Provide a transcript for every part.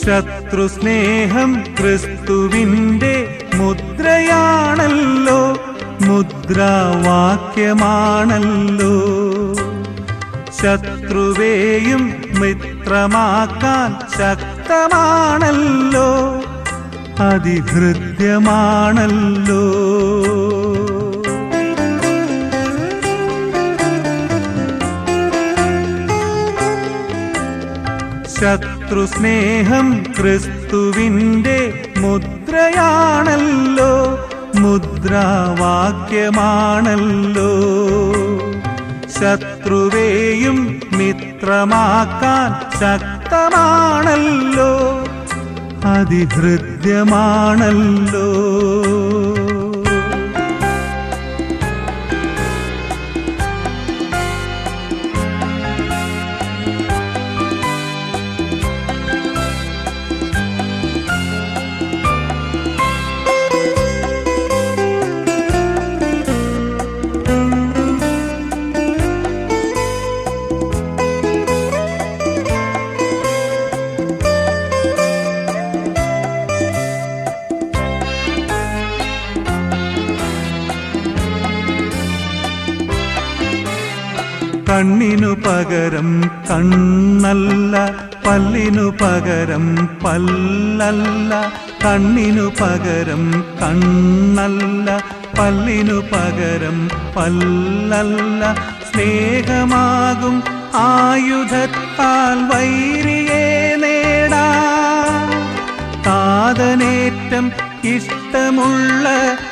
ശത്രുസ്നേഹം ക്രിസ്തുവിന്റെ മുദ്രയാണല്ലോ മുദ്രാവാക്യമാണല്ലോ ശത്രുവേയും മിത്രമാക്കാൻ ശക്തമാണല്ലോ അതിഹൃദ്യമാണല്ലോ ശത്രുസ്നേഹം ക്രിസ്തുവിന്റെ മുദ്രയാണല്ലോ മുദ്രാവാക്യമാണല്ലോ ശത്രുവേയും മിത്രമാക്കാൻ ശക്തമാണല്ലോ അതിഹൃദ്യമാണല്ലോ കണ്ണിനു പകരം കണ്ണല്ല പല്ലിനു പകരം പല്ലല്ല കണ്ണിനു പകരം കണ്ണല്ല പല്ലിനു പകരം പല്ലല്ല സ്നേഹമാകും ആയുധത്താൽ വൈരിയെ നേടാ താതനേറ്റം ഇഷ്ടമുള്ള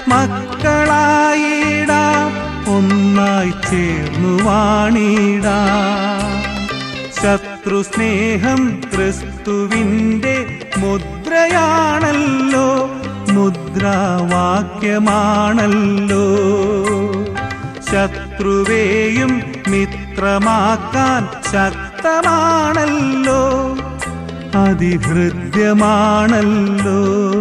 മക്കളായിടാം ഒന്നായി ചേർന്നു വാണിടാം ശത്രുസ്നേഹം ക്രിസ്തുവിന്റെ മുദ്രയാണല്ലോ മുദ്രാവാക്യമാണല്ലോ ശത്രുവേയും മിത്രമാക്കാൻ ശക്തമാണല്ലോ അതിഹൃദ്യമാണല്ലോ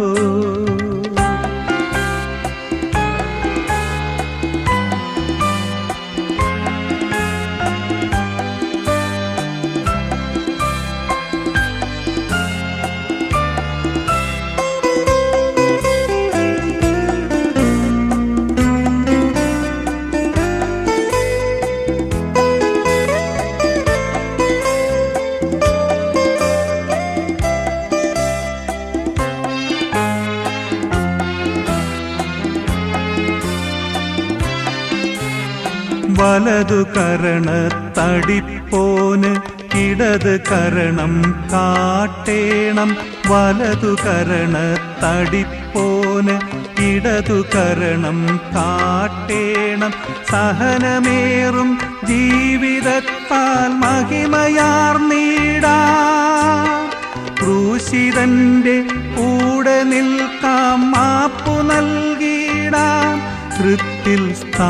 വലതു കരണ തടിപ്പോന് ഇടത് കരണം കാട്ടേണം വലതു കരണ തടിപ്പോന് ഇടതു കരണം കാട്ടേണം സഹനമേറും ജീവിതത്താൽ മഹിമയാർന്നീടാ ക്രൂശിതന്റെ കൂടെ നിൽക്കാം മാപ്പു നൽകിയിടാം കൃത്തിൽ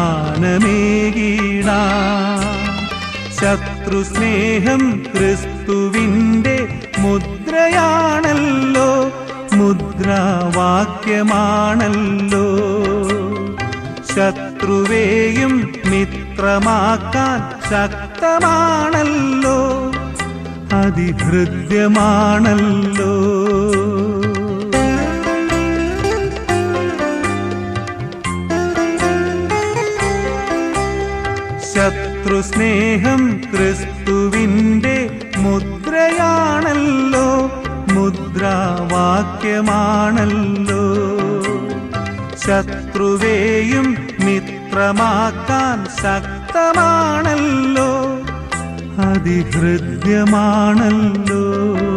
സ്ഥാനമേകിടാം ശത്രുസ്നേഹം ക്രിസ്തുവിന്റെ മുദ്രയാണല്ലോ മുദ്രാവാക്യമാണല്ലോ ശത്രുവേയും മിത്രമാക്കാൻ ശക്തമാണല്ലോ അതിഹൃദ്യമാണല്ലോ ശത്രുസ്നേഹം ക്രിസ്തുവിന്റെ മുദ്രയാണല്ലോ മുദ്രാവാക്യമാണല്ലോ ശത്രുവേയും മിത്രമാക്കാൻ ശക്തമാണല്ലോ അതിഹൃദ്യമാണല്ലോ